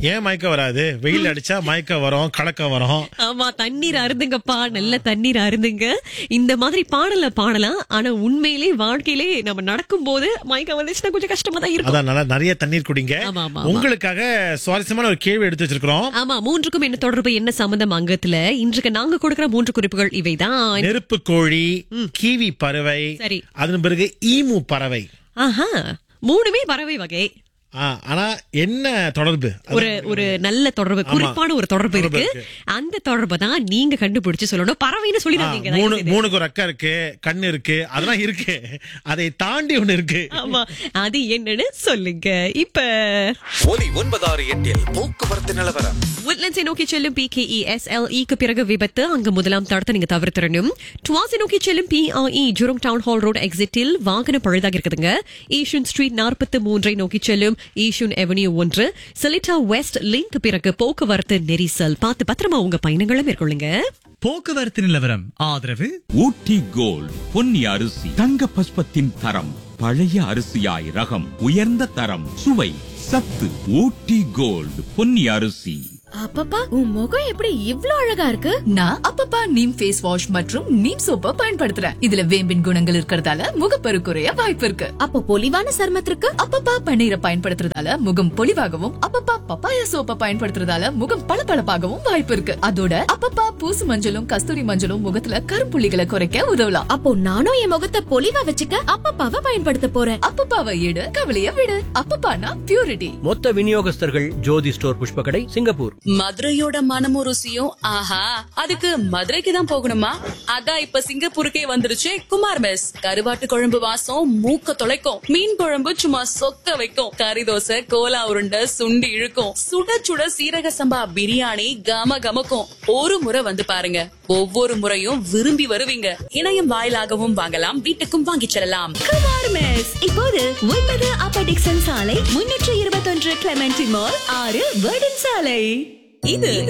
ஏன் மயக்கம் வராது வெயில் அடிச்சா மயக்கம் வரும் கலக்கம் வரும் ஆமா தண்ணீர் அருந்துங்கப்பா நல்ல தண்ணீர் அருந்துங்க இந்த மாதிரி பாடல பாடலாம் ஆனா உண்மையிலே வாழ்க்கையிலே நம்ம நடக்கும் போது மயக்கம் வந்துச்சுன்னா கொஞ்சம் கஷ்டமா தான் இருக்கும் அதான் நல்லா நிறைய தண்ணீர் குடிங்க ஆமா, ஆமா, ஆமா. உங்களுக்காக சுவாரஸ்யமான ஒரு கேள்வி எடுத்து வச்சிருக்கிறோம் ஆமா மூன்றுக்கும் என்ன தொடர்பு என்ன சம்பந்தம் அங்கத்துல இன்றைக்கு நாங்க கொடுக்கிற மூன்று குறிப்புகள் இவைதான் நெருப்பு கோழி கீவி பறவை சரி. அதன் பிறகு ஈமு பறவை ஆஹா மூணுமே பறவை வகை ஆ, ஆனா என்ன தொடர்பு அது- ஒரு ஒரு நல்ல தொடர்பு குறிப்பான ஒரு தொடர்பு தொடர்பு இருக்கு அந்த தொடர்பை தான் நீங்க கண்டுபிடிச்சு சொல்லணும் பறவைன்னு ஆ, சொல்லிடாதீங்க மூணு தயவு செய்து. மூணுக்கு ரெக்க இருக்கு கண்ணு இருக்கு அதெல்லாம் இருக்கு அதை தாண்டி ஒண்ணு இருக்கு ஆமா அது என்னன்னு சொல்லுங்க இப்ப ஒலி ஒன்பதாறு எட்டில் போக்குவரத்து நிலவரம் உட்லண்ட்ஸை நோக்கி செல்லும் பிகேஇ எஸ்எல்இக்கு பிறகு விபத்து அங்கு முதலாம் தடத்தை நீங்க தவிர்த்திடணும் டுவாஸை நோக்கி செல்லும் பிஆஇ ஜுரம் டவுன் ஹால் ரோடு எக்ஸிட்டில் வாகனம் பழுதாக இருக்குதுங்க ஈஷுன் ஸ்ட்ரீட் நாற்பத்தி மூன்றை நோக்கி செல்லும் ஈஷுன் எவன்யூ ஒன்று செலிட்டா வெஸ்ட் லிங்க் பிறகு போக்குவரத்து நெரிசல் பார்த்து பத்திரமா உங்க பயணங்களை மேற்கொள்ளுங்க போக்குவரத்து நிலவரம் ஆதரவு ஊட்டி கோல்ட் பொன்னி அரிசி தங்க பஸ்பத்தின் தரம் பழைய அரிசியாய் ரகம் உயர்ந்த தரம் சுவை சத்து ஊட்டி கோல்ட் பொன்னி அரிசி அப்பப்பா உன் முகம் எப்படி இவ்ளோ அழகா இருக்கு நான் அப்பப்பா நீம் ஃபேஸ் வாஷ் மற்றும் நீம் சோப்பை பயன்படுத்துறேன் இதுல வேம்பின் குணங்கள் இருக்கறதால முகப்பரு குறைய வாய்ப்பு இருக்கு அப்போ பொலிவான சருமத்திற்கு அப்பப்பா பன்னீரை பயன்படுத்துறதால முகம் பொலிவாகவும் அப்பப்பா பப்பாயா சோப்பை பயன்படுத்துறதால முகம் பளபளப்பாகவும் வாய்ப்பு இருக்கு அதோட அப்பப்பா பூசு மஞ்சளும் கஸ்தூரி மஞ்சளும் முகத்துல கருப்புள்ளிகளை குறைக்க உதவலாம் அப்போ நானும் என் முகத்தை பொலிவா வச்சுக்க அப்பப்பாவை பயன்படுத்த போறேன் அப்பப்பாவை எடு கவலைய விடு அப்பப்பானா பியூரிட்டி மொத்த விநியோகஸ்தர்கள் ஜோதி ஸ்டோர் புஷ்பகடை சிங்கப்பூர் மதுரையோட மனமும் ருசியும் ஆஹா அதுக்கு மதுரைக்கு தான் போகணுமா அதான் இப்ப சிங்கப்பூருக்கே வந்துருச்சு குமார் மெஸ் கருவாட்டு குழம்பு வாசம் மூக்க தொலைக்கும் மீன் குழம்பு சும்மா சொக்க வைக்கும் கறி தோசை கோலா உருண்டை சுண்டி இழுக்கும் சுட சுட சீரக சம்பா பிரியாணி கம கமக்கும் ஒரு முறை வந்து பாருங்க ஒவ்வொரு முறையும் விரும்பி வருவீங்க இணையம் வாயிலாகவும் வாங்கலாம் வீட்டுக்கும் வாங்கிச் செல்லலாம் குமார் மெஸ் இப்போது ஒன்பது அப்பர் டிக்சன் சாலை முன்னூற்று இருபத்தொன்று கிளமெண்டி மால் ஆறு வேர்டன் சாலை இது